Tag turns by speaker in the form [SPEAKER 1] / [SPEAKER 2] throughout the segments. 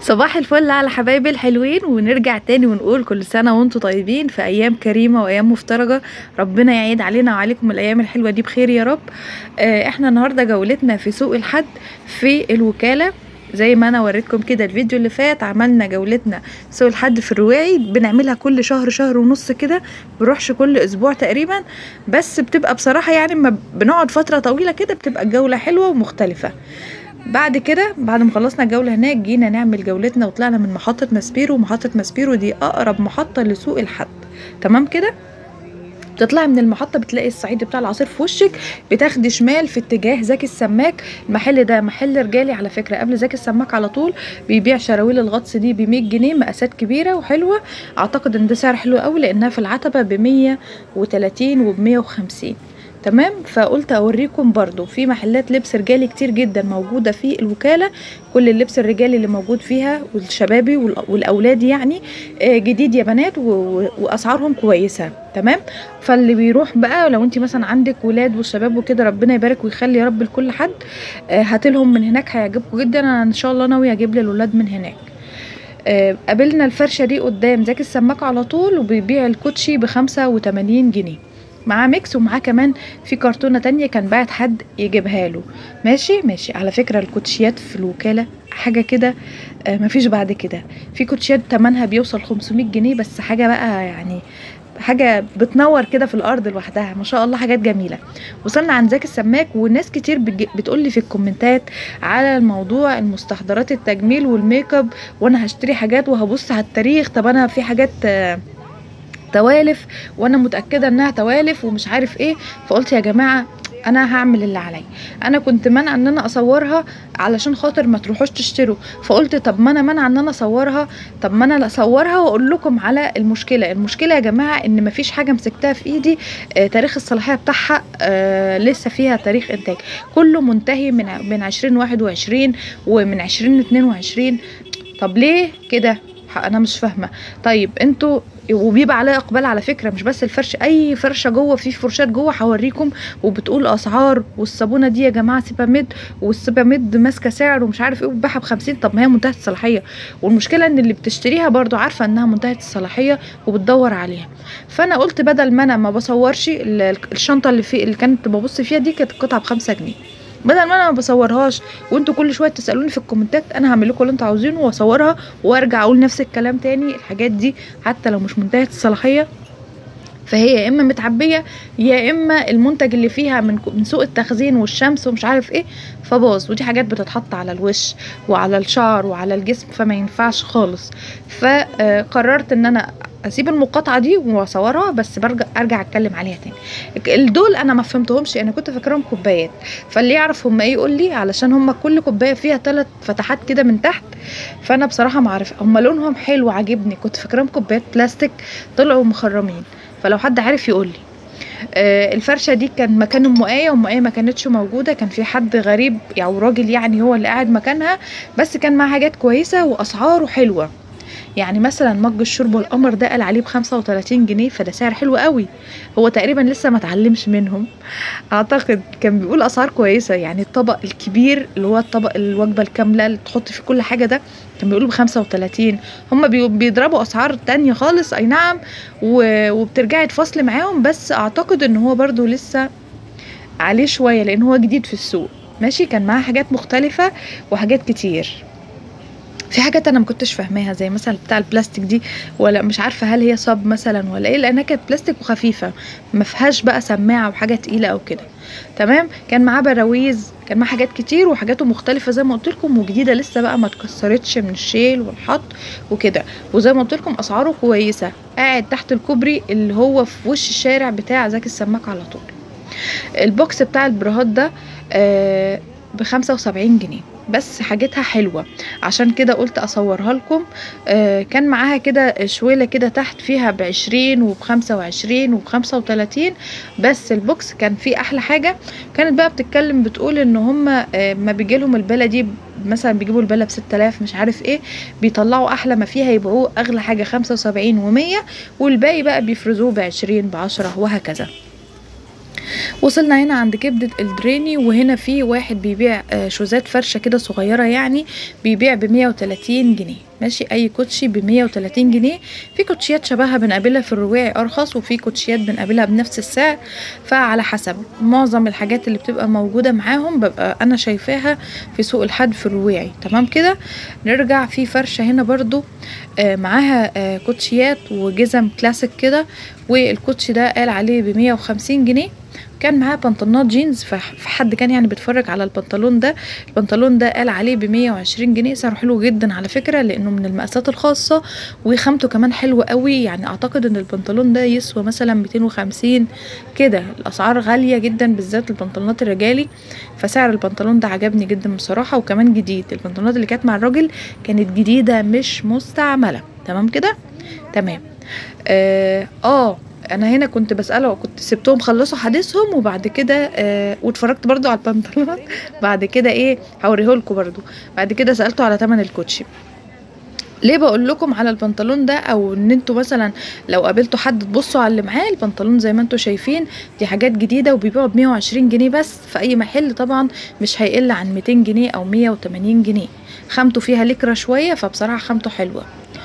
[SPEAKER 1] صباح الفل على حبايبي الحلوين ونرجع تاني ونقول كل سنة وانتم طيبين في أيام كريمة وأيام مفترجة ربنا يعيد علينا وعليكم الأيام الحلوة دي بخير يا رب آه احنا النهاردة جولتنا في سوق الحد في الوكالة زي ما انا وريتكم كده الفيديو اللي فات عملنا جولتنا سوق الحد في الرواعي بنعملها كل شهر شهر ونص كده بنروحش كل اسبوع تقريبا بس بتبقى بصراحة يعني ما بنقعد فترة طويلة كده بتبقى الجولة حلوة ومختلفة بعد كده بعد ما خلصنا الجولة هناك جينا نعمل جولتنا وطلعنا من محطة ماسبيرو محطة ماسبيرو دي أقرب محطة لسوق الحد تمام كده بتطلعي من المحطة بتلاقي الصعيد بتاع العصير في وشك بتاخدي شمال في اتجاه زكي السماك المحل ده محل رجالي على فكرة قبل زكي السماك على طول بيبيع شراويل الغطس دي ب 100 جنيه مقاسات كبيرة وحلوة اعتقد ان ده سعر حلو قوي لانها في العتبة ب 130 وب 150 تمام فقلت اوريكم برضو في محلات لبس رجالي كتير جدا موجودة في الوكالة كل اللبس الرجالي اللي موجود فيها والشبابي والاولادي يعني جديد يا بنات واسعارهم كويسة تمام فاللي بيروح بقى لو انت مثلا عندك ولاد وشباب وكده ربنا يبارك ويخلي يا رب لكل حد هاتلهم من هناك هيعجبكم جدا انا ان شاء الله ناوية اجيب للولاد من هناك قابلنا الفرشة دي قدام زكي السماك على طول وبيبيع الكوتشي بخمسة وتمانين جنيه معاه ميكس ومعاه كمان في كرتونه تانية كان باعت حد يجيبها له ماشي ماشي على فكره الكوتشيات في الوكاله حاجه كده آه مفيش بعد كده في كوتشيات تمنها بيوصل 500 جنيه بس حاجه بقى يعني حاجه بتنور كده في الارض لوحدها ما شاء الله حاجات جميله وصلنا عند زكي السماك وناس كتير بتقول لي في الكومنتات على الموضوع المستحضرات التجميل والميك اب وانا هشتري حاجات وهبص على التاريخ طب انا في حاجات آه توالف وانا متاكده انها توالف ومش عارف ايه فقلت يا جماعه انا هعمل اللي عليا انا كنت منع ان انا اصورها علشان خاطر ما تروحوش تشتروا فقلت طب ما انا منع ان انا اصورها طب ما انا اصورها واقول لكم على المشكله المشكله يا جماعه ان مفيش حاجه مسكتها في ايدي آه تاريخ الصلاحيه بتاعها آه لسه فيها تاريخ انتاج كله منتهي من من 2021 ومن 2022 طب ليه كده انا مش فاهمه طيب انتوا وبيبقى عليها اقبال على فكره مش بس الفرش اي فرشه جوه في فرشات جوه هوريكم وبتقول اسعار والصابونه دي يا جماعه سيباميد والسيباميد ماسكه سعر ومش عارف ايه وبتباعها ب 50 طب ما هي منتهيه الصلاحيه والمشكله ان اللي بتشتريها برضو عارفه انها منتهيه الصلاحيه وبتدور عليها فانا قلت بدل ما انا ما بصورش الشنطه اللي في اللي كانت ببص فيها دي كانت القطعه ب 5 جنيه بدل ما انا ما بصورهاش وانتوا كل شويه تسالوني في الكومنتات انا هعمل لكم اللي انتوا عاوزينه واصورها وارجع اقول نفس الكلام تاني الحاجات دي حتى لو مش منتهيه الصلاحيه فهي يا اما متعبيه يا اما المنتج اللي فيها من من سوق التخزين والشمس ومش عارف ايه فباظ ودي حاجات بتتحط على الوش وعلى الشعر وعلى الجسم فما ينفعش خالص فقررت ان انا اسيب المقاطعه دي واصورها بس برجع ارجع اتكلم عليها تاني دول انا ما فهمتهمش انا كنت فاكراهم كوبايات فاللي يعرف هم ايه يقول لي علشان هم كل كوبايه فيها ثلاث فتحات كده من تحت فانا بصراحه ما عارفه هم لونهم حلو عاجبني كنت فاكراهم كوبايات بلاستيك طلعوا مخرمين فلو حد عارف يقول لي آه الفرشه دي كان مكان ام ايه ام ايه ما كانتش موجوده كان في حد غريب او يعني راجل يعني هو اللي قاعد مكانها بس كان معاه حاجات كويسه واسعاره حلوه يعني مثلا مج الشرب والقمر ده قال عليه بخمسة وتلاتين جنيه فده سعر حلو قوي هو تقريبا لسه ما اتعلمش منهم اعتقد كان بيقول اسعار كويسه يعني الطبق الكبير اللي هو الطبق الوجبه الكامله اللي تحط فيه كل حاجه ده كان بيقولوا بخمسة وتلاتين هما بيضربوا اسعار تانية خالص اي نعم وبترجعي تفاصلي معاهم بس اعتقد ان هو برضو لسه عليه شويه لان هو جديد في السوق ماشي كان معاه حاجات مختلفه وحاجات كتير في حاجات انا ما كنتش فاهماها زي مثلا بتاع البلاستيك دي ولا مش عارفه هل هي صب مثلا ولا ايه لانها كانت بلاستيك وخفيفه ما فيهاش بقى سماعه وحاجه تقيله او كده تمام كان معاه براويز كان معاه حاجات كتير وحاجاته مختلفه زي ما قلت لكم وجديده لسه بقى ما اتكسرتش من الشيل والحط وكده وزي ما قلت لكم اسعاره كويسه قاعد تحت الكوبري اللي هو في وش الشارع بتاع زكي السماك على طول البوكس بتاع البراهات ده آه بخمسة وسبعين جنيه بس حاجتها حلوة عشان كده قلت اصورها لكم آه كان معاها كده شويلة كده تحت فيها بعشرين وبخمسة وعشرين وبخمسة وتلاتين بس البوكس كان فيه احلى حاجة كانت بقى بتتكلم بتقول ان هما آه ما بيجيلهم البالة دي مثلا بيجيبوا البالة بستة آلاف مش عارف ايه بيطلعوا احلى ما فيها يبيعوه اغلى حاجة خمسة وسبعين ومية والباقي بقى بيفرزوه بعشرين بعشرة وهكذا وصلنا هنا عند كبدة الدريني وهنا في واحد بيبيع آه، شوزات فرشة كده صغيرة يعني بيبيع بمية وتلاتين جنيه ماشي اي كوتشي بمية وتلاتين جنيه في كوتشيات شبهها بنقابلها في الرواعي ارخص وفي كوتشيات بنقابلها بنفس السعر فعلى حسب معظم الحاجات اللي بتبقى موجودة معاهم ببقى انا شايفاها في سوق الحد في الرواعي تمام كده نرجع في فرشة هنا برضو آه، معاها آه، كوتشيات وجزم كلاسيك كده والكوتشي ده قال عليه بمية وخمسين جنيه كان معاه بنطلونات جينز فح- فحد كان يعني بيتفرج على البنطلون ده البنطلون ده قال عليه بمية وعشرين جنيه سعره حلو جدا على فكرة لأنه من المقاسات الخاصة وخامته كمان حلوة قوي يعني أعتقد إن البنطلون ده يسوى مثلا ميتين وخمسين كده الأسعار غالية جدا بالذات البنطلونات الرجالي فسعر البنطلون ده عجبني جدا بصراحة وكمان جديد البنطلونات اللي كانت مع الراجل كانت جديدة مش مستعملة تمام كده تمام اه, آه انا هنا كنت بساله كنت سبتهم خلصوا حديثهم وبعد كده آه واتفرجت برضو على البنطلونات بعد كده ايه هوريه لكم برضو بعد كده سالته على تمن الكوتشي ليه بقول لكم على البنطلون ده او ان انتوا مثلا لو قابلتوا حد تبصوا على اللي معاه البنطلون زي ما انتوا شايفين دي حاجات جديده وبيبيعوا ب 120 جنيه بس في اي محل طبعا مش هيقل عن 200 جنيه او 180 جنيه خامته فيها لكرة شويه فبصراحه خامته حلوه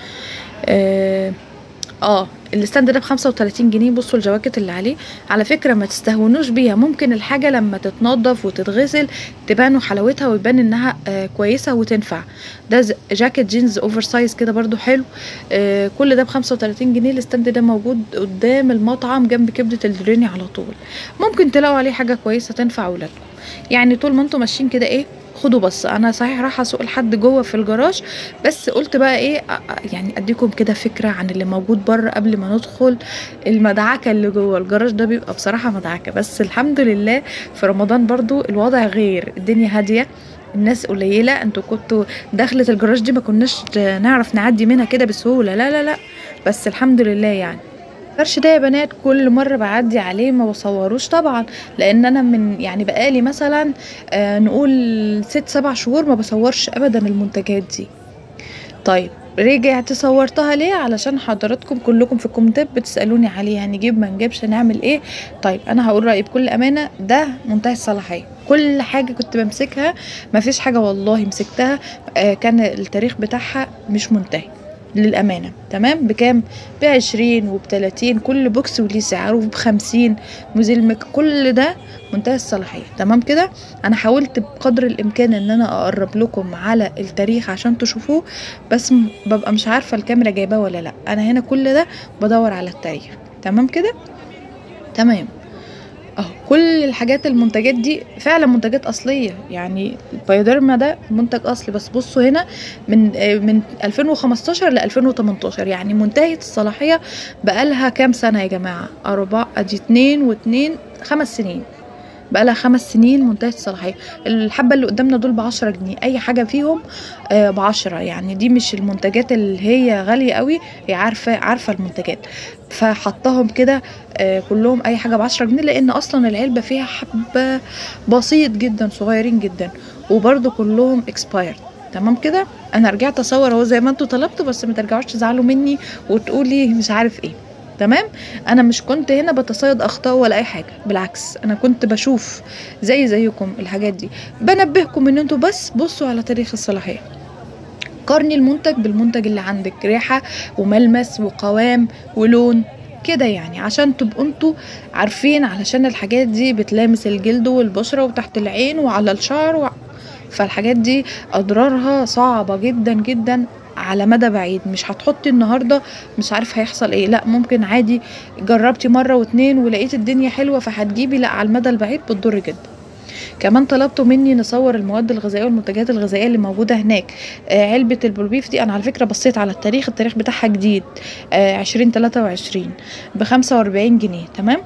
[SPEAKER 1] اه اه الستاند ده ب 35 جنيه بصوا الجواكت اللي عليه على فكره ما تستهونوش بيها ممكن الحاجه لما تتنضف وتتغسل تبان حلاوتها ويبان انها آه كويسه وتنفع ده ز- جاكيت جينز اوفر سايز كده برضو حلو آه كل ده ب 35 جنيه الستاند ده موجود قدام المطعم جنب كبده الدريني على طول ممكن تلاقوا عليه حاجه كويسه تنفع اولادكم يعني طول ما انتم ماشيين كده ايه خدوا بص انا صحيح رايحه اسوق لحد جوه في الجراج بس قلت بقى ايه أ- أ- يعني اديكم كده فكره عن اللي موجود بره قبل ما ندخل المدعكه اللي جوه الجراج ده بيبقى بصراحه مدعكه بس الحمد لله في رمضان برضو الوضع غير الدنيا هاديه الناس قليله انتوا كنتوا دخلة الجراج دي ما كناش نعرف نعدي منها كده بسهوله لا لا لا بس الحمد لله يعني الفرش ده يا بنات كل مرة بعدي عليه ما بصوروش طبعا لان انا من يعني بقالي مثلا آه نقول ست سبع شهور ما بصورش ابدا المنتجات دي طيب رجعت صورتها ليه علشان حضراتكم كلكم في الكومنتات بتسالوني عليها نجيب ما نجيبش نعمل ايه طيب انا هقول رايي بكل امانه ده منتهي الصلاحيه كل حاجه كنت بمسكها ما فيش حاجه والله مسكتها آه كان التاريخ بتاعها مش منتهي للأمانة تمام بكام بعشرين وبتلاتين كل بوكس وليه سعر وبخمسين مزلمك كل ده منتهى الصلاحية تمام كده أنا حاولت بقدر الإمكان إن أنا أقرب لكم على التاريخ عشان تشوفوه بس م- ببقى مش عارفة الكاميرا جايباه ولا لأ أنا هنا كل ده بدور على التاريخ تمام كده تمام اهو كل الحاجات المنتجات دي فعلا منتجات اصليه يعني البايوديرما ده منتج اصلي بس بصوا هنا من آه، من 2015 ل 2018 يعني منتهيه الصلاحيه بقالها كام سنه يا جماعه اربعه ادي اتنين واتنين خمس سنين بقالها خمس سنين منتهية الصلاحية الحبة اللي قدامنا دول بعشرة جنيه أي حاجة فيهم آه، بعشرة يعني دي مش المنتجات اللي هي غالية قوي هي عارفة عارفة المنتجات فحطهم كده آه، كلهم أي حاجة بعشرة جنيه لأن أصلا العلبة فيها حبة بسيط جدا صغيرين جدا وبرضو كلهم expired تمام كده انا رجعت اصور اهو زي ما انتوا طلبتوا بس ما ترجعوش تزعلوا مني وتقولي مش عارف ايه تمام انا مش كنت هنا بتصيد اخطاء ولا اي حاجه بالعكس انا كنت بشوف زي زيكم الحاجات دي بنبهكم ان انتوا بس بصوا على تاريخ الصلاحيه قارني المنتج بالمنتج اللي عندك ريحه وملمس وقوام ولون كده يعني عشان تبقوا انتوا عارفين علشان الحاجات دي بتلامس الجلد والبشره وتحت العين وعلى الشعر و... فالحاجات دي اضرارها صعبه جدا جدا على مدى بعيد مش هتحطي النهارده مش عارف هيحصل ايه لا ممكن عادي جربتي مره واتنين ولقيت الدنيا حلوه فهتجيبي لا على المدى البعيد بتضر جدا كمان طلبتوا مني نصور المواد الغذائيه والمنتجات الغذائيه اللي موجوده هناك آه علبه البولبيف دي انا على فكره بصيت على التاريخ التاريخ بتاعها جديد آه 2023 ب 45 جنيه تمام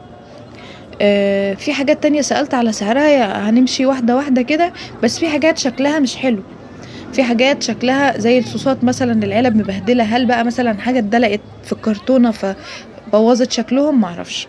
[SPEAKER 1] آه في حاجات تانية سألت على سعرها هنمشي واحدة واحدة كده بس في حاجات شكلها مش حلو في حاجات شكلها زي الصوصات مثلا العلب مبهدلة هل بقى مثلا حاجة اتدلقت في الكرتونة فبوظت شكلهم معرفش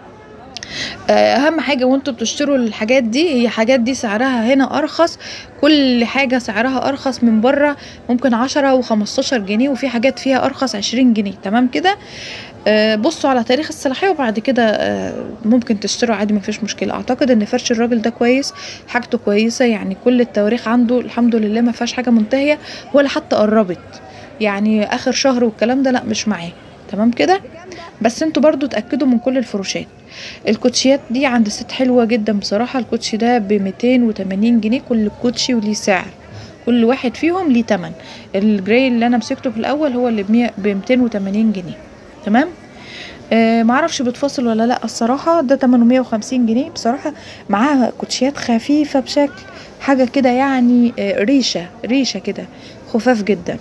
[SPEAKER 1] اهم حاجه وانتوا بتشتروا الحاجات دي هي حاجات دي سعرها هنا ارخص كل حاجه سعرها ارخص من بره ممكن عشرة وخمستاشر جنيه وفي حاجات فيها ارخص عشرين جنيه تمام كده آه، بصوا على تاريخ الصلاحيه وبعد كده آه، ممكن تشتروا عادي مفيش مشكله اعتقد ان فرش الراجل ده كويس حاجته كويسه يعني كل التواريخ عنده الحمد لله ما فيهاش حاجه منتهيه ولا حتى قربت يعني اخر شهر والكلام ده لا مش معاه تمام كده بس انتوا برضو تاكدوا من كل الفروشات الكوتشيات دي عند ست حلوه جدا بصراحه الكوتشي ده ب 280 جنيه كل كوتشي وليه سعر كل واحد فيهم ليه تمن الجراي اللي انا مسكته في الاول هو اللي ب 280 جنيه تمام آه معرفش بتفاصل ولا لا الصراحه ده 850 جنيه بصراحه معاها كوتشيات خفيفه بشكل حاجه كده يعني آه ريشه ريشه كده خفاف جدا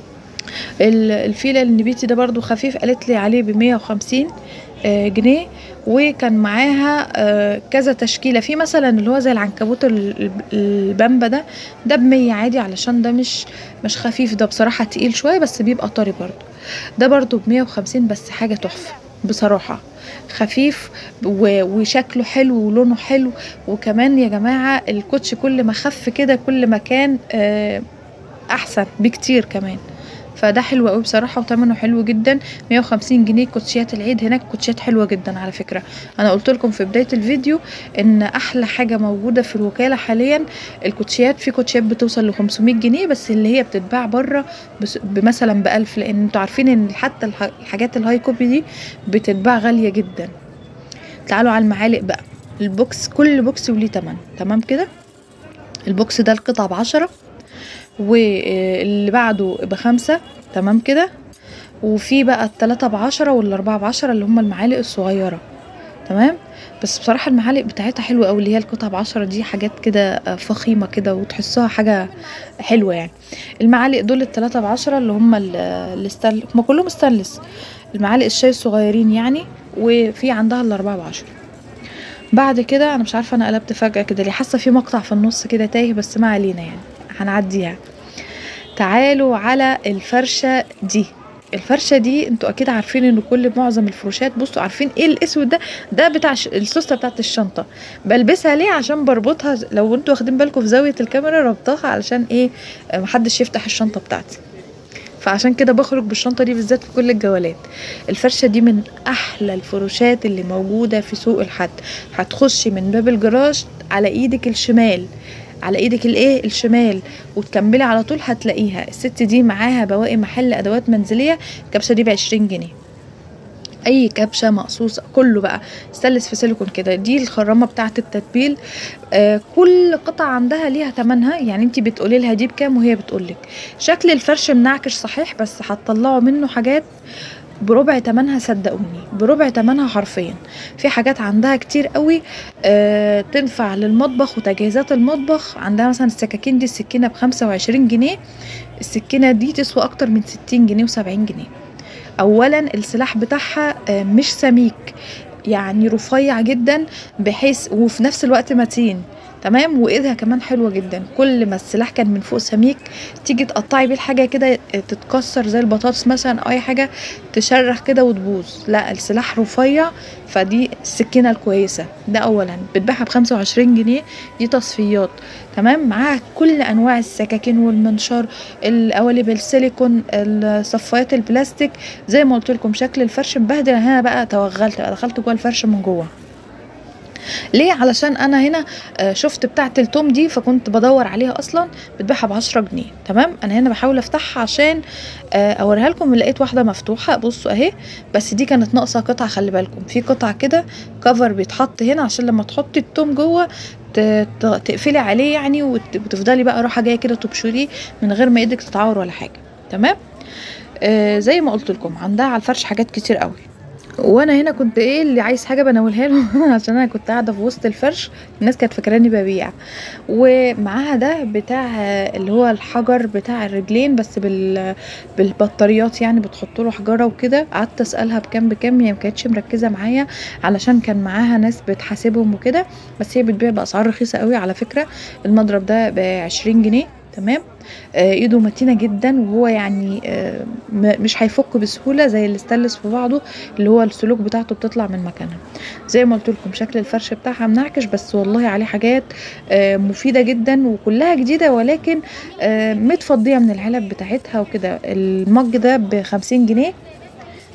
[SPEAKER 1] ال- الفيلة النبيتي ده برضو خفيف قالت لي عليه بمية وخمسين جنيه وكان معاها آه، كذا تشكيلة في مثلا اللي هو زي العنكبوت ال- ال- البامبا ده ده بمية عادي علشان ده مش مش خفيف ده بصراحة تقيل شوية بس بيبقى طري برضو ده برضو بمية وخمسين بس حاجة تحفة بصراحة خفيف و- وشكله حلو ولونه حلو وكمان يا جماعة الكوتش كل ما خف كده كل ما كان آه، احسن بكتير كمان فده حلو قوي بصراحه وثمنه حلو جدا 150 جنيه كوتشيات العيد هناك كوتشيات حلوه جدا على فكره انا قلت لكم في بدايه الفيديو ان احلى حاجه موجوده في الوكاله حاليا الكوتشيات في كوتشيات بتوصل ل 500 جنيه بس اللي هي بتتباع بره بس- بمثلا ب 1000 لان انتوا عارفين ان حتى الح- الحاجات الهاي كوبي دي بتتباع غاليه جدا تعالوا على المعالق بقى البوكس كل بوكس وليه تمن تمام كده البوكس ده القطعه بعشرة واللي بعده بخمسة تمام كده وفي بقى التلاتة بعشرة والأربعة بعشرة اللي هما المعالق الصغيرة تمام بس بصراحة المعالق بتاعتها حلوة أوي اللي هي القطعة بعشرة دي حاجات كده آه، فخيمة كده وتحسها حاجة حلوة يعني المعالق دول التلاتة بعشرة اللي هما ال- الستانل هما كلهم ستانلس المعالق الشاي الصغيرين يعني وفي عندها الأربعة بعشرة بعد كده انا مش عارفه انا قلبت فجاه كده ليه حاسه في مقطع في النص كده تايه بس ما علينا يعني هنعديها تعالوا على الفرشه دي الفرشه دي انتوا اكيد عارفين ان كل معظم الفروشات بصوا عارفين ايه الاسود ده ده بتاع ش- السوسته بتاعت الشنطه بلبسها ليه عشان بربطها ز- لو انتوا واخدين بالكم في زاويه الكاميرا ربطها علشان ايه آه، محدش يفتح الشنطه بتاعتي فعشان كده بخرج بالشنطه دي بالذات في كل الجولات الفرشه دي من احلى الفروشات اللي موجوده في سوق الحد هتخشي من باب الجراج على ايدك الشمال على ايدك الايه الشمال وتكملي على طول هتلاقيها الست دي معاها بواقي محل ادوات منزليه الكبشه دي بعشرين جنيه اي كبشه مقصوصه كله بقى ستانلس في سيليكون كده دي الخرامه بتاعه التتبيل آه كل قطعه عندها ليها تمنها يعني انت بتقولي لها دي بكام وهي بتقولك شكل الفرش منعكش صحيح بس هتطلعوا منه حاجات بربع تمنها صدقوني بربع تمنها حرفيا في حاجات عندها كتير قوي آه تنفع للمطبخ وتجهيزات المطبخ عندها مثلا السكاكين دي السكينه بخمسة وعشرين جنيه السكينه دي تسوى اكتر من ستين جنيه وسبعين جنيه اولا السلاح بتاعها آه، مش سميك يعني رفيع جدا بحيث وفي نفس الوقت متين تمام وايدها كمان حلوه جدا كل ما السلاح كان من فوق سميك تيجي تقطعي بيه الحاجه كده تتكسر زي البطاطس مثلا او اي حاجه تشرخ كده وتبوظ لا السلاح رفيع فدي السكينه الكويسه ده اولا بتبيعها ب 25 جنيه دي تصفيات تمام معاها كل انواع السكاكين والمنشار القوالب السيليكون الصفايات البلاستيك زي ما قلت لكم شكل الفرش مبهدل أنا هنا بقى توغلت بقى دخلت جوه الفرش من جوه ليه علشان انا هنا آه، شفت بتاعه التوم دي فكنت بدور عليها اصلا بتبيعها بعشرة جنيه تمام انا هنا بحاول افتحها عشان آه، اوريها لكم لقيت واحده مفتوحه بصوا اهي بس دي كانت ناقصه قطعه خلي بالكم في قطع كده كفر بيتحط هنا عشان لما تحطي التوم جوه ت- ت- تقفلي عليه يعني وت- وتفضلي بقى رايحه جايه كده تبشريه من غير ما ايدك تتعور ولا حاجه تمام آه زي ما قلت لكم عندها على الفرش حاجات كتير قوي وانا هنا كنت ايه اللي عايز حاجه بناولها له عشان انا كنت قاعده في وسط الفرش الناس كانت فاكراني ببيع ومعاها ده بتاع اللي هو الحجر بتاع الرجلين بس بال بالبطاريات يعني بتحط له حجره وكده قعدت اسالها بكام بكام هي ما كانتش مركزه معايا علشان كان معاها ناس بتحاسبهم وكده بس هي بتبيع باسعار رخيصه قوي على فكره المضرب ده ب 20 جنيه تمام آه ايده متينه جدا وهو يعني آه م- مش هيفك بسهوله زي الاستانلس في بعضه اللي هو السلوك بتاعته بتطلع من مكانها زي ما قلت لكم شكل الفرش بتاعها منعكش بس والله عليه حاجات آه مفيده جدا وكلها جديده ولكن آه متفضيه من العلب بتاعتها وكده المج ده ب 50 جنيه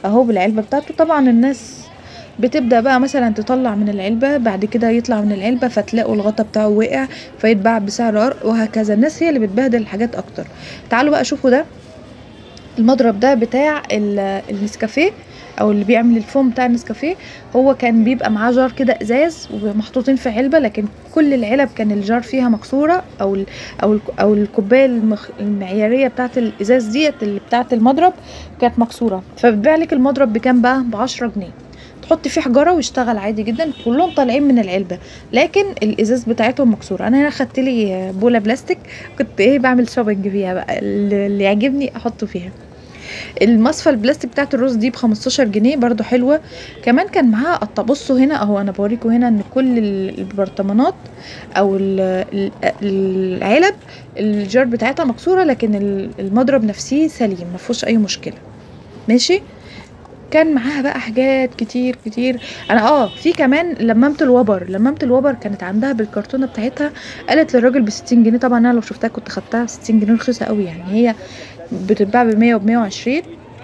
[SPEAKER 1] اهو بالعلبه بتاعته طبعا الناس بتبدا بقى مثلا تطلع من العلبه بعد كده يطلع من العلبه فتلاقوا الغطا بتاعه وقع فيتباع بسعر ارق وهكذا الناس هي اللي بتبهدل الحاجات اكتر تعالوا بقى شوفوا ده المضرب ده بتاع ال- النسكافيه او اللي بيعمل الفوم بتاع النسكافيه هو كان بيبقى معاه جار كده ازاز ومحطوطين في علبه لكن كل العلب كان الجار فيها مكسوره او ال او ال او الكوبايه المخ المعياريه بتاعه الازاز ديت اللي بتاعه المضرب كانت مكسوره فبتبيع لك المضرب بكام بقى ب 10 جنيه تحطي فيه حجره ويشتغل عادي جدا كلهم طالعين من العلبه لكن الازاز بتاعتهم مكسوره انا هنا خدت لي بوله بلاستيك كنت ايه بعمل شوبنج فيها بقى اللي اللي يعجبني احطه فيها المصفى البلاستيك بتاعت الرز دي ب 15 جنيه برضو حلوه كمان كان معاها قطه بصوا هنا اهو انا بوريكم هنا ان كل ال- البرطمانات او ال- ال- العلب الجار بتاعتها مكسوره لكن ال- المضرب نفسه سليم ما فيهوش اي مشكله ماشي كان معاها بقى حاجات كتير كتير انا اه في كمان لمامة الوبر لمامة الوبر كانت عندها بالكرتونه بتاعتها قالت للراجل ب 60 جنيه طبعا انا لو شفتها كنت خدتها ب 60 جنيه رخيصه قوي يعني هي بتتباع ب 100 وب 120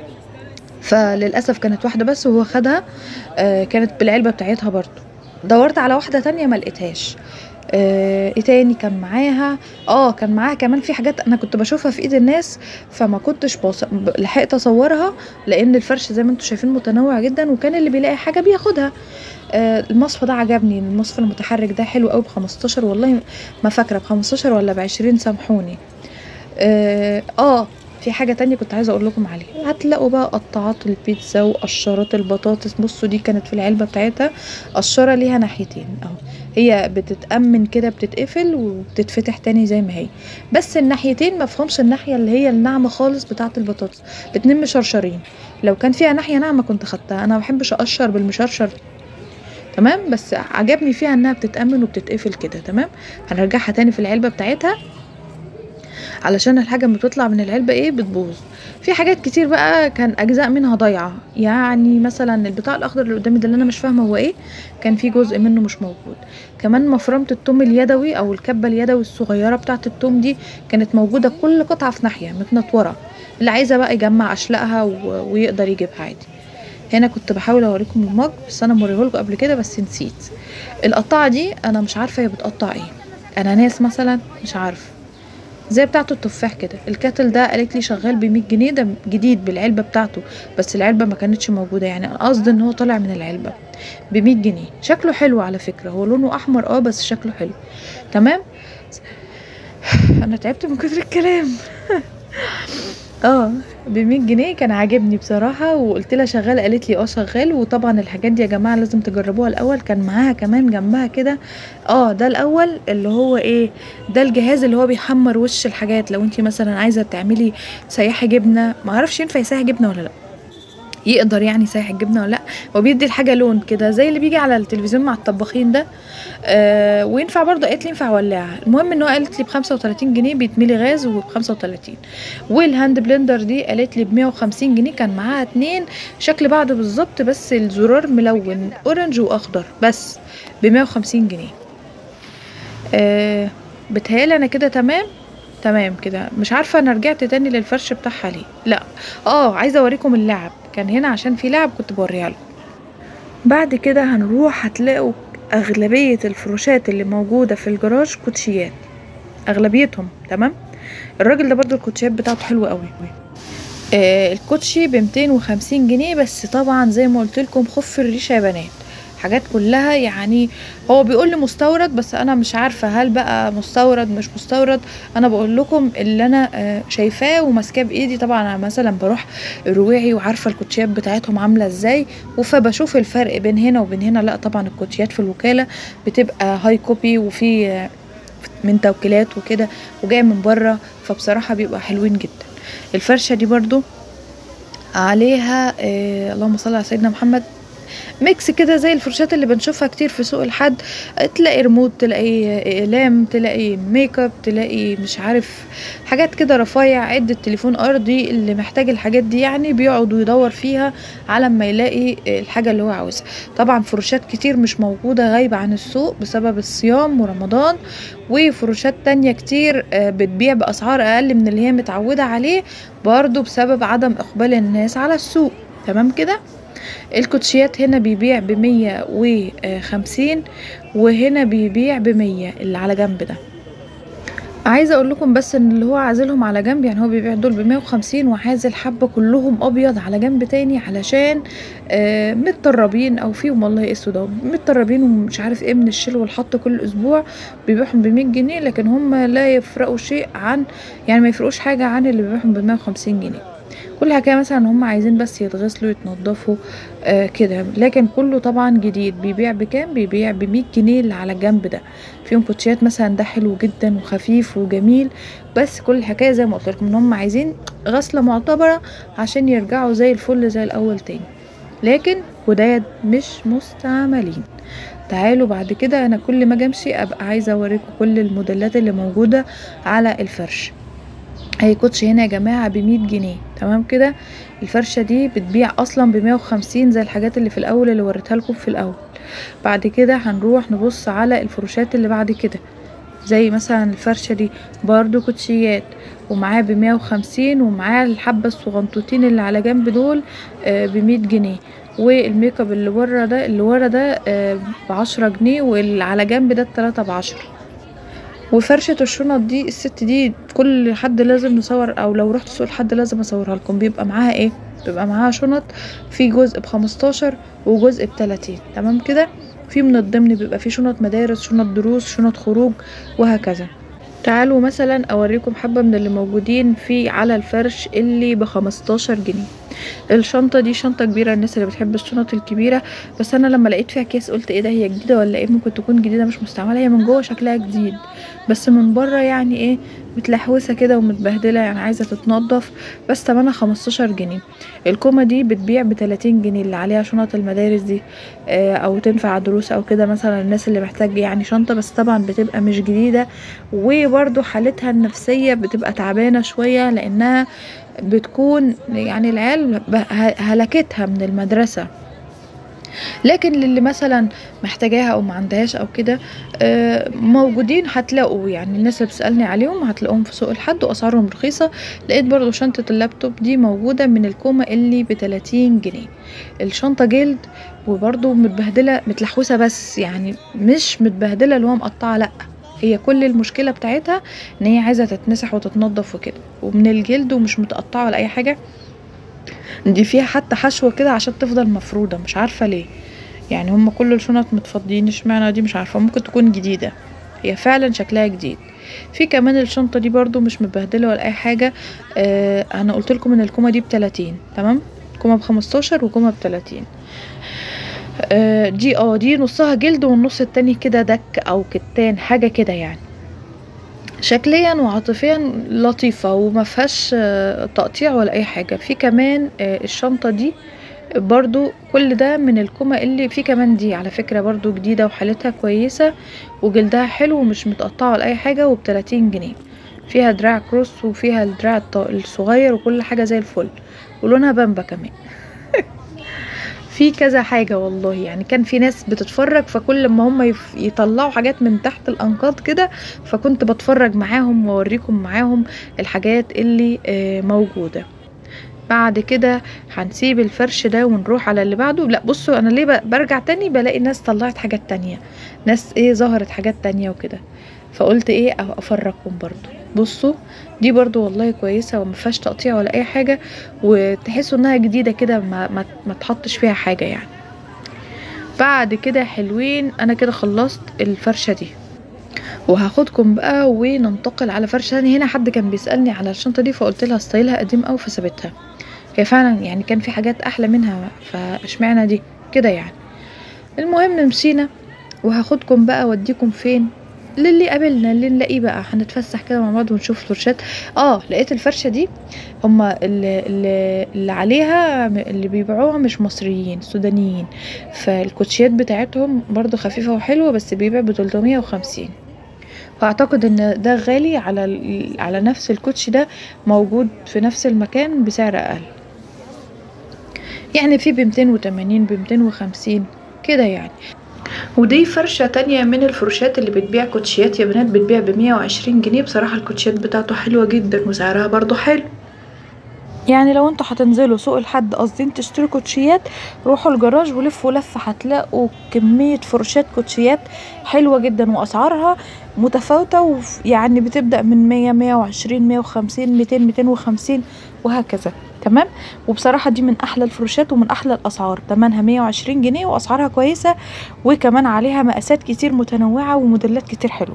[SPEAKER 1] فللاسف كانت واحده بس وهو خدها آه كانت بالعلبه بتاعتها برضو دورت على واحده تانية ما لقيتهاش آه، ايه تاني كان معاها اه كان معاها كمان في حاجات انا كنت بشوفها في ايد الناس فما كنتش بص... ب- لحقت اصورها لان الفرش زي ما انتم شايفين متنوع جدا وكان اللي بيلاقي حاجه بياخدها آه المصفى ده عجبني المصفى المتحرك ده حلو قوي ب 15 والله ما فاكره ب 15 ولا ب 20 سامحوني اه آه، في حاجة تانية كنت عايزة اقول لكم عليها هتلاقوا بقى قطاعات البيتزا وقشرات البطاطس بصوا دي كانت في العلبة بتاعتها قشرة ليها ناحيتين اهو هي بتتأمن كده بتتقفل وبتتفتح تاني زي ما هي بس الناحيتين مفهومش الناحية اللي هي الناعمة خالص بتاعة البطاطس الاتنين مشرشرين لو كان فيها ناحية ناعمة كنت خدتها انا مبحبش اقشر بالمشرشر تمام بس عجبني فيها انها بتتأمن وبتتقفل كده تمام هنرجعها تاني في العلبة بتاعتها علشان الحاجة لما بتطلع من العلبة ايه بتبوظ في حاجات كتير بقى كان اجزاء منها ضايعة يعني مثلا البتاع الاخضر اللي قدامي ده اللي انا مش فاهمة هو ايه كان في جزء منه مش موجود كمان مفرمة التوم اليدوي او الكبة اليدوي الصغيرة بتاعة التوم دي كانت موجودة كل قطعة في ناحية متنطورة اللي عايزة بقى يجمع اشلائها و... ويقدر يجيبها عادي هنا كنت بحاول اوريكم المج بس انا موريهولكم قبل كده بس نسيت القطعة دي انا مش عارفة هي بتقطع ايه اناناس مثلا مش عارفه زي بتاعته التفاح كده الكاتل ده قالت لي شغال ب 100 جنيه ده جديد بالعلبه بتاعته بس العلبه ما كانتش موجوده يعني انا قصدي ان هو طالع من العلبه ب 100 جنيه شكله حلو على فكره هو لونه احمر اه بس شكله حلو تمام انا تعبت من كتر الكلام اه ب 100 جنيه كان عاجبني بصراحه وقلت لها شغال قالت لي اه شغال وطبعا الحاجات دي يا جماعه لازم تجربوها الاول كان معاها كمان جنبها كده اه ده الاول اللي هو ايه ده الجهاز اللي هو بيحمر وش الحاجات لو انت مثلا عايزه تعملي سياحه جبنه ما اعرفش ينفع يسيح جبنه ولا لا يقدر يعني يسيح الجبنه ولا لا هو بيدي الحاجه لون كده زي اللي بيجي على التلفزيون مع الطباخين ده آه وينفع برضه قالت لي ينفع ولاعه المهم ان هو قالت لي ب 35 جنيه بيتملي غاز وب 35 والهاند بلندر دي قالت لي ب 150 جنيه كان معاها اتنين شكل بعض بالظبط بس الزرار ملون اورنج واخضر بس ب 150 جنيه آه بتهيالي انا كده تمام تمام كده مش عارفه انا رجعت تاني للفرش بتاعها ليه لا اه عايزه اوريكم اللعب كان هنا عشان في لعب كنت بوريها لكم بعد كده هنروح هتلاقوا اغلبيه الفروشات اللي موجوده في الجراج كوتشيات اغلبيتهم تمام الراجل ده برضو الكوتشيات بتاعته حلوه قوي آه الكوتشي ب 250 جنيه بس طبعا زي ما قلت لكم خف الريشه يا بنات حاجات كلها يعني هو بيقول لي مستورد بس انا مش عارفه هل بقى مستورد مش مستورد انا بقول لكم اللي انا آه، شايفاه وماسكاه بايدي طبعا انا مثلا بروح رواعي وعارفه الكوتشيات بتاعتهم عامله ازاي فبشوف الفرق بين هنا وبين هنا لا طبعا الكوتشيات في الوكاله بتبقى هاي كوبي وفي آه، من توكيلات وكده وجايه من بره فبصراحه بيبقى حلوين جدا الفرشه دي برضو عليها آه اللهم صل على سيدنا محمد ميكس كده زي الفرشات اللي بنشوفها كتير في سوق الحد تلاقي ريموت تلاقي اقلام تلاقي ميك اب تلاقي مش عارف حاجات كده رفايع عدة تليفون ارضي اللي محتاج الحاجات دي يعني بيقعد ويدور فيها على ما يلاقي الحاجة اللي هو عاوزها طبعا فروشات كتير مش موجودة غايبة عن السوق بسبب الصيام ورمضان وفروشات تانية كتير آه، بتبيع بأسعار أقل من اللي هي متعودة عليه برضو بسبب عدم إقبال الناس على السوق تمام كده الكوتشيات هنا بيبيع بمية وخمسين وهنا بيبيع بمية اللي على جنب ده عايزه اقول لكم بس ان اللي هو عازلهم على جنب يعني هو بيبيع دول بمية وخمسين وعازل حبه كلهم ابيض على جنب تاني علشان آه متطربين او فيهم والله اسود اهو متطربين ومش عارف ايه من الشيل والحط كل اسبوع بيبيعهم بمية جنيه لكن هم لا يفرقوا شيء عن يعني ما يفرقوش حاجه عن اللي بيبيعهم بمية وخمسين جنيه كل حكايه مثلا هم عايزين بس يتغسلوا يتنضفوا آه كده لكن كله طبعا جديد بيبيع بكام بيبيع بمية جنيه اللي على الجنب ده فيهم كوتشيات مثلا ده حلو جدا وخفيف وجميل بس كل الحكايه زي ما قلت لكم ان هم عايزين غسله معتبره عشان يرجعوا زي الفل زي الاول تاني لكن جداد مش مستعملين تعالوا بعد كده انا كل ما اجي امشي ابقى عايزه اوريكم كل الموديلات اللي موجوده على الفرش اي كوتش هنا يا جماعه بمية جنيه تمام كده الفرشه دي بتبيع اصلا بمية وخمسين زي الحاجات اللي في الاول اللي وريتها لكم في الاول بعد كده هنروح نبص على الفروشات اللي بعد كده زي مثلا الفرشه دي برضو كوتشيات ومعاه بمية وخمسين ومعاه الحبه الصغنطوطين اللي على جنب دول بمية جنيه والميك اب اللي ورا ده اللي ورا ده بعشرة جنيه واللي على جنب ده التلاتة بعشرة وفرشة الشنط دي الست دي كل حد لازم نصور او لو رحت سوق الحد لازم اصورها لكم بيبقى معاها ايه بيبقى معاها شنط في جزء بخمستاشر وجزء بتلاتين تمام كده في من الضمن بيبقى في شنط مدارس شنط دروس شنط خروج وهكذا تعالوا مثلا اوريكم حبة من اللي موجودين في على الفرش اللي بخمستاشر جنيه الشنطه دي شنطه كبيره الناس اللي بتحب الشنط الكبيره بس انا لما لقيت فيها كيس قلت ايه ده هي جديده ولا ايه ممكن تكون جديده مش مستعمله هي من جوه شكلها جديد بس من بره يعني ايه متلحوسه كده ومتبهدله يعني عايزه تتنضف بس تمنها خمستاشر جنيه الكومه دي بتبيع بتلاتين جنيه اللي عليها شنط المدارس دي آه او تنفع دروس او كده مثلا الناس اللي محتاج يعني شنطه بس طبعا بتبقى مش جديده وبرده حالتها النفسيه بتبقى تعبانه شويه لانها بتكون يعني العيال هلكتها من المدرسة لكن للي مثلا محتاجاها او ما عندهاش او كده موجودين هتلاقوا يعني الناس اللي بتسالني عليهم هتلاقوهم في سوق الحد واسعارهم رخيصه لقيت برضو شنطه اللابتوب دي موجوده من الكومه اللي بتلاتين جنيه الشنطه جلد وبرضو متبهدله متلحوسه بس يعني مش متبهدله اللي هو مقطعه لا هي كل المشكله بتاعتها ان هي عايزه تتمسح وتتنضف وكده ومن الجلد ومش متقطعه ولا اي حاجه دي فيها حتى حشوه كده عشان تفضل مفروده مش عارفه ليه يعني هم كل الشنط متفضيين اشمعنى دي مش عارفه ممكن تكون جديده هي فعلا شكلها جديد في كمان الشنطه دي برضو مش متبهدله ولا اي حاجه آه انا قلت لكم ان الكومه دي بتلاتين تمام كومه بخمستاشر وكومه بتلاتين آه دي اه دي نصها جلد والنص التاني كده دك او كتان حاجه كده يعني شكليا وعاطفيا لطيفه وما فيهاش آه تقطيع ولا اي حاجه في كمان آه الشنطه دي برضو كل ده من الكومة اللي في كمان دي على فكرة برضو جديدة وحالتها كويسة وجلدها حلو ومش متقطعة ولا اي حاجة وبتلاتين جنيه فيها دراع كروس وفيها الدراع الصغير وكل حاجة زي الفل ولونها بامبا كمان في كذا حاجة والله يعني كان في ناس بتتفرج فكل ما هم يطلعوا حاجات من تحت الأنقاض كده فكنت بتفرج معاهم واوريكم معاهم الحاجات اللي موجودة بعد كده هنسيب الفرش ده ونروح على اللي بعده لا بصوا انا ليه برجع تاني بلاقي ناس طلعت حاجات تانية ناس ايه ظهرت حاجات تانية وكده فقلت ايه افرجكم برضو بصوا دي برضو والله كويسه وما فيهاش تقطيع ولا اي حاجه وتحسوا انها جديده كده ما, ما, ما تحطش فيها حاجه يعني بعد كده حلوين انا كده خلصت الفرشه دي وهاخدكم بقى وننتقل على فرشه تاني هنا حد كان بيسالني على الشنطه دي فقلت لها ستايلها قديم قوي فسابتها هي فعلا يعني كان في حاجات احلى منها فاشمعنى دي كده يعني المهم مشينا وهاخدكم بقى اوديكم فين للي قابلنا اللي نلاقيه بقى هنتفسح كده مع بعض ونشوف فرشات اه لقيت الفرشه دي هما اللي, اللي, اللي عليها اللي بيبيعوها مش مصريين سودانيين فالكوتشيات بتاعتهم برضو خفيفه وحلوه بس بيبيع ب 350 فاعتقد ان ده غالي على على نفس الكوتشي ده موجود في نفس المكان بسعر اقل يعني في بمتين وتمانين بمتين وخمسين كده يعني ودي فرشة تانية من الفروشات اللي بتبيع كوتشيات يا بنات بتبيع بمية وعشرين جنيه بصراحة الكوتشيات بتاعته حلوة جدا وسعرها برضو حلو يعني لو انتوا هتنزلوا سوق الحد قاصدين تشتروا كوتشيات روحوا الجراج ولفوا لفه هتلاقوا كميه فرشات كوتشيات حلوه جدا واسعارها متفاوته وف- يعني بتبدا من 100 120 150 200 250 وهكذا تمام وبصراحه دي من احلى الفروشات ومن احلى الاسعار تمنها 120 جنيه واسعارها كويسه وكمان عليها مقاسات كتير متنوعه وموديلات كتير حلوه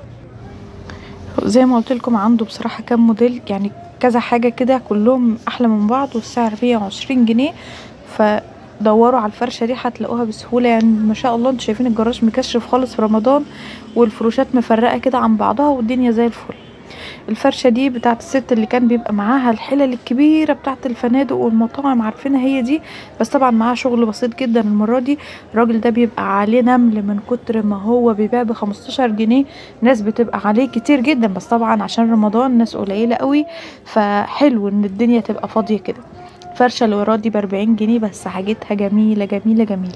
[SPEAKER 1] زي ما قلت لكم عنده بصراحه كام موديل يعني كذا حاجه كده كلهم احلى من بعض والسعر 120 جنيه فدوروا على الفرشه دي هتلاقوها بسهوله يعني ما شاء الله انتوا شايفين الجراج مكشف خالص في رمضان والفروشات مفرقه كده عن بعضها والدنيا زي الفل الفرشه دي بتاعت الست اللي كان بيبقى معاها الحلل الكبيره بتاعت الفنادق والمطاعم عارفينها هي دي بس طبعا معاها شغل بسيط جدا المره دي الراجل ده بيبقى عليه نمل من كتر ما هو بيبيع ب 15 جنيه ناس بتبقى عليه كتير جدا بس طبعا عشان رمضان ناس قليله قوي فحلو ان الدنيا تبقى فاضيه كده الفرشه اللي وراه دي ب 40 جنيه بس حاجتها جميله جميله جميله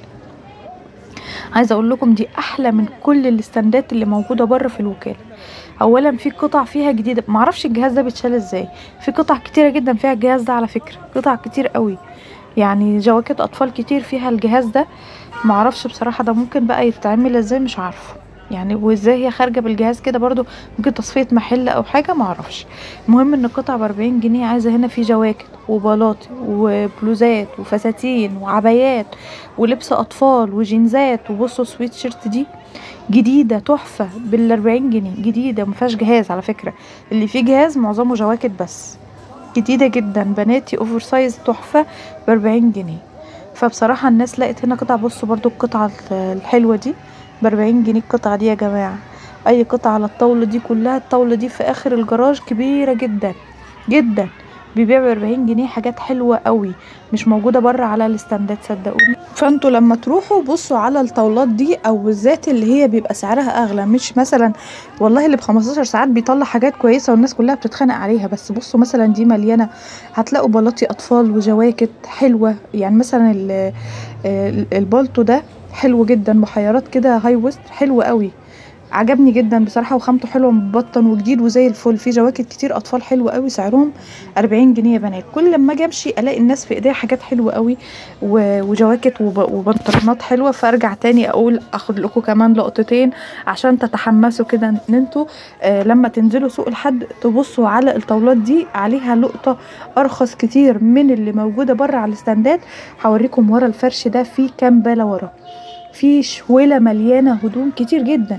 [SPEAKER 1] عايزه اقول لكم دي احلى من كل الاستندات اللي موجوده بره في الوكاله اولا في قطع فيها جديده معرفش الجهاز ده بيتشال ازاي في قطع كتيره جدا فيها الجهاز ده على فكره قطع كتير قوي يعني جواكت اطفال كتير فيها الجهاز ده معرفش بصراحه ده ممكن بقى يتعمل ازاي مش عارفه يعني وازاي هي خارجه بالجهاز كده برضو ممكن تصفيه محل او حاجه معرفش المهم ان القطع ب 40 جنيه عايزه هنا في جواكت وبلاطي وبلوزات وفساتين وعبايات ولبس اطفال وجينزات وبصوا سويت شيرت دي جديده تحفه بال 40 جنيه جديده مفيهاش جهاز على فكره اللي فيه جهاز معظمه جواكت بس جديده جدا بناتي اوفر سايز تحفه ب 40 جنيه فبصراحه الناس لقت هنا قطع بصوا برضو القطعه الحلوه دي ب 40 جنيه القطعه دي يا جماعه اي قطعه على الطاوله دي كلها الطاوله دي في اخر الجراج كبيره جدا جدا بيبيع ب 40 جنيه حاجات حلوه قوي مش موجوده بره على الاستندات صدقوني فانتوا لما تروحوا بصوا على الطاولات دي او بالذات اللي هي بيبقى سعرها اغلى مش مثلا والله اللي ب 15 ساعات بيطلع حاجات كويسه والناس كلها بتتخانق عليها بس بصوا مثلا دي مليانه هتلاقوا بلاطي اطفال وجواكت حلوه يعني مثلا ال- ال- البالتو ده حلو جدا محيرات كده هاي ويست حلو قوي عجبني جدا بصراحه وخامته حلوه مبطن وجديد وزي الفل في جواكت كتير اطفال حلوه قوي سعرهم 40 جنيه يا بنات كل لما اجي امشي الاقي الناس في ايديها حاجات حلوه قوي و- وجواكت وب- وبنطلونات حلوه فارجع تاني اقول اخد لكم كمان لقطتين عشان تتحمسوا كده ان انتوا آه لما تنزلوا سوق الحد تبصوا على الطاولات دي عليها لقطه ارخص كتير من اللي موجوده بره على الاستندات هوريكم ورا الفرش ده في كام باله ورا في شويله مليانه هدوم كتير جدا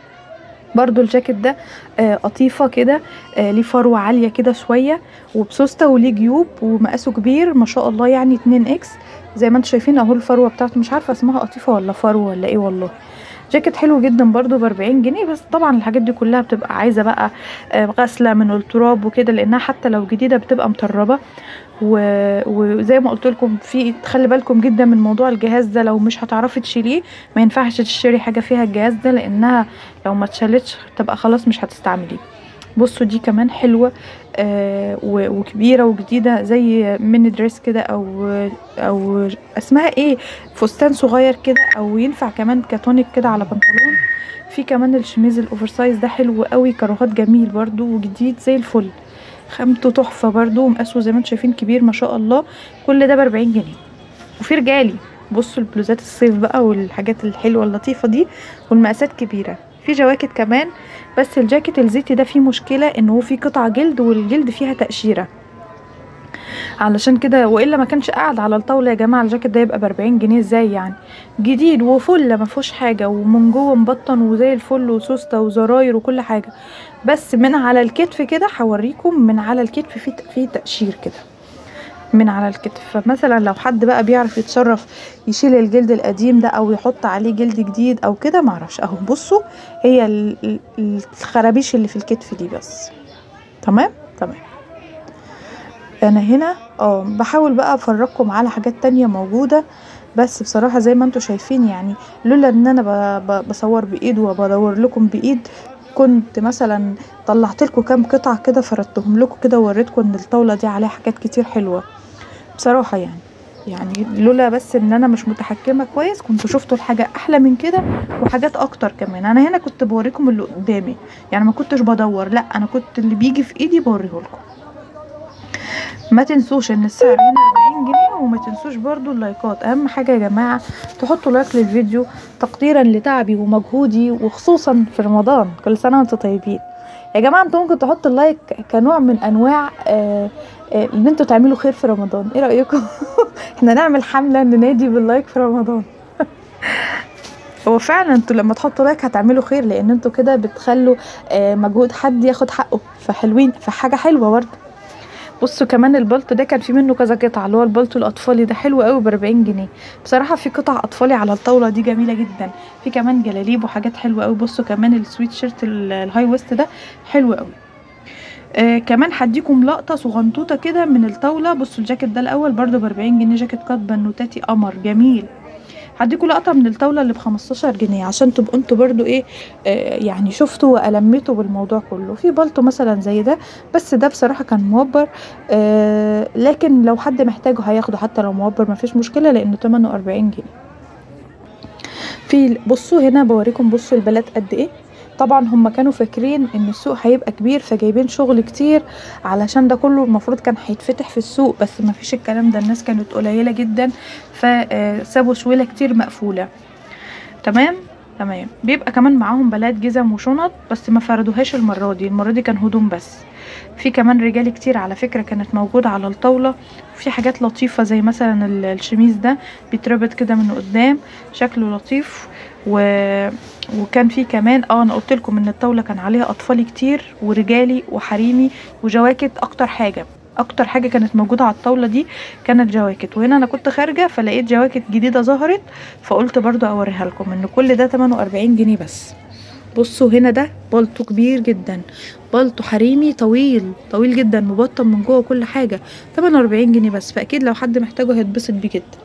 [SPEAKER 1] برضو الجاكيت ده آه، قطيفه كده آه، ليه فروه عاليه كده شويه وبسوسته وليه جيوب ومقاسه كبير ما شاء الله يعني 2 اكس زي ما انتم شايفين اهو الفروه بتاعته مش عارفه اسمها قطيفه ولا فروه ولا ايه والله جاكيت حلو جدا برضو ب 40 جنيه بس طبعا الحاجات دي كلها بتبقى عايزه بقى آه، غسله من التراب وكده لانها حتى لو جديده بتبقى مطربه و- وزي ما قلت لكم في تخلي بالكم جدا من موضوع الجهاز ده لو مش هتعرفي تشيليه ما ينفعش تشتري حاجه فيها الجهاز ده لانها لو ما اتشالتش تبقى خلاص مش هتستعمليه بصوا دي كمان حلوه آه و- وكبيره وجديده زي ميني دريس كده او او اسمها ايه فستان صغير كده او ينفع كمان كتونيك كده على بنطلون في كمان الشميز الاوفر سايز ده حلو قوي كراهات جميل برضو وجديد زي الفل خامته تحفه برضو ومقاسه زي ما انتم شايفين كبير ما شاء الله كل ده ب 40 جنيه وفي رجالي بصوا البلوزات الصيف بقى والحاجات الحلوه اللطيفه دي والمقاسات كبيره في جواكت كمان بس الجاكيت الزيتي ده فيه مشكله ان هو فيه قطعه جلد والجلد فيها تقشيره علشان كده والا ما كانش قاعد على الطاوله يا جماعه الجاكيت ده يبقى ب 40 جنيه ازاي يعني جديد وفل ما فيهوش حاجه ومن جوه مبطن وزي الفل وسوسته وزراير وكل حاجه بس من على الكتف كده هوريكم من على الكتف في في تقشير كده من على الكتف فمثلا لو حد بقى بيعرف يتصرف يشيل الجلد القديم ده او يحط عليه جلد جديد او كده معرفش اهو بصوا هي ال- ال- الخرابيش اللي في الكتف دي بس تمام تمام انا هنا اه بحاول بقى افرجكم على حاجات تانية موجودة بس بصراحة زي ما انتوا شايفين يعني لولا ان انا ب- ب- بصور بايد وبدور لكم بايد كنت مثلا طلعت لكم كام قطعة كده فردتهم لكم كده ووريتكم ان الطاولة دي عليها حاجات كتير حلوة بصراحة يعني يعني لولا بس ان انا مش متحكمة كويس كنت شفتوا الحاجة احلى من كده وحاجات اكتر كمان انا هنا كنت بوريكم اللي قدامي يعني ما كنتش بدور لا انا كنت اللي بيجي في ايدي بوريه لكم ما تنسوش ان السعر هنا 40 جنيه وما تنسوش برضو اللايكات اهم حاجه يا جماعه تحطوا لايك للفيديو تقديرا لتعبي ومجهودي وخصوصا في رمضان كل سنه وانتم طيبين يا جماعه انتوا ممكن تحطوا اللايك كنوع من انواع آه آه ان انتوا تعملوا خير في رمضان ايه رايكم احنا نعمل حمله ننادي باللايك في رمضان هو فعلا انتوا لما تحطوا لايك هتعملوا خير لان انتوا كده بتخلوا آه مجهود حد ياخد حقه فحلوين فحاجه حلوه برضه بصوا كمان البلطو ده كان في منه كذا قطعه اللي هو البلطو الاطفالي ده حلو قوي ب 40 جنيه بصراحه في قطع اطفالي على الطاوله دي جميله جدا في كمان جلاليب وحاجات حلوه قوي بصوا كمان السويت شيرت الهاي ويست ده حلو قوي آه كمان هديكم لقطه صغنطوطه كده من الطاوله بصوا الجاكيت ده الاول برده ب 40 جنيه جاكيت قط بنوتاتي قمر جميل هديكوا لقطه من الطاوله اللي ب 15 جنيه عشان تبقوا انتوا برضو ايه آه يعني شفتوا والمتوا بالموضوع كله في بلطو مثلا زي ده بس ده بصراحه كان موبر آه لكن لو حد محتاجه هياخده حتى لو موبر مفيش مشكله لانه ثمنه 40 جنيه في بصوا هنا بوريكم بصوا البلد قد ايه طبعا هم كانوا فاكرين ان السوق هيبقى كبير فجايبين شغل كتير علشان ده كله المفروض كان هيتفتح في السوق بس ما فيش الكلام ده الناس كانت قليله جدا فسابوا شويله كتير مقفوله تمام تمام بيبقى كمان معاهم بلات جزم وشنط بس ما فردوهاش المره دي المره دي كان هدوم بس في كمان رجالي كتير على فكره كانت موجوده على الطاوله وفي حاجات لطيفه زي مثلا الشميز ده بيتربط كده من قدام شكله لطيف و... وكان في كمان اه انا قلت لكم ان الطاوله كان عليها اطفالي كتير ورجالي وحريمي وجواكت اكتر حاجه اكتر حاجه كانت موجوده على الطاوله دي كانت جواكت وهنا انا كنت خارجه فلقيت جواكت جديده ظهرت فقلت برضو اوريها لكم ان كل ده 48 جنيه بس بصوا هنا ده بلطو كبير جدا بلطو حريمي طويل طويل جدا مبطن من جوه كل حاجه 48 جنيه بس فاكيد لو حد محتاجه هيتبسط بيه جدا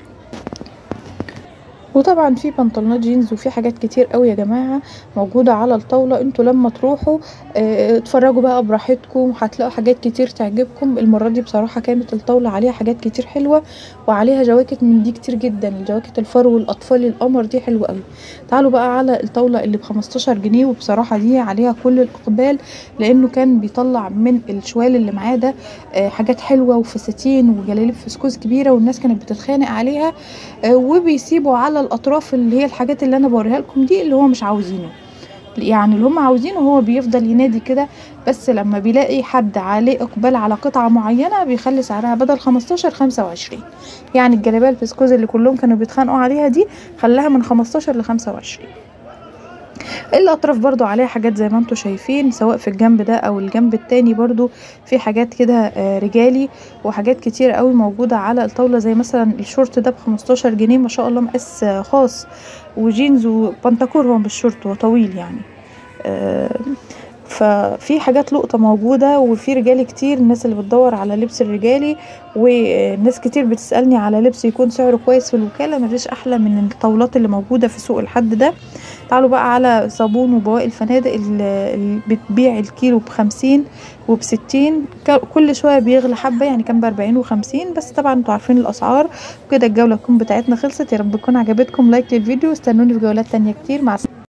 [SPEAKER 1] وطبعا في بنطلونات جينز وفي حاجات كتير قوي يا جماعه موجوده على الطاوله انتوا لما تروحوا اه اتفرجوا بقى براحتكم هتلاقوا حاجات كتير تعجبكم المره دي بصراحه كانت الطاوله عليها حاجات كتير حلوه وعليها جواكت من دي كتير جدا الجواكت الفرو الاطفال القمر دي حلوه قوي تعالوا بقى على الطاوله اللي ب 15 جنيه وبصراحه دي عليها كل الاقبال لانه كان بيطلع من الشوال اللي معاه ده اه حاجات حلوه وفساتين وجلاليب فسكوز كبيره والناس كانت بتتخانق عليها اه وبيسيبوا على الاطراف اللي هي الحاجات اللي انا بوريها لكم دي اللي هو مش عاوزينه يعني اللي هم عاوزينه هو بيفضل ينادي كده بس لما بيلاقي حد عليه اقبال على قطعه معينه بيخلي سعرها بدل 15 25 يعني الجلابيه الفسكوز اللي كلهم كانوا بيتخانقوا عليها دي خلاها من 15 ل 25 الاطراف برضو عليها حاجات زي ما انتم شايفين سواء في الجنب ده او الجنب التاني برضو في حاجات كده رجالي وحاجات كتير قوي موجودة على الطاولة زي مثلا الشورت ده بخمستاشر جنيه ما شاء الله مقاس خاص وجينز وبنتكور هو بالشورت هو طويل يعني ففي حاجات لقطة موجودة وفي رجالي كتير الناس اللي بتدور على لبس الرجالي وناس كتير بتسألني على لبس يكون سعره كويس في الوكالة مفيش أحلى من الطاولات اللي موجودة في سوق الحد ده تعالوا بقى على صابون وبواقي الفنادق اللي بتبيع الكيلو بخمسين وبستين كل شوية بيغلى حبة يعني كان بأربعين وخمسين بس طبعا انتوا عارفين الأسعار وكده الجولة تكون بتاعتنا خلصت يا رب تكون عجبتكم لايك للفيديو استنوني في جولات تانية كتير مع السلامة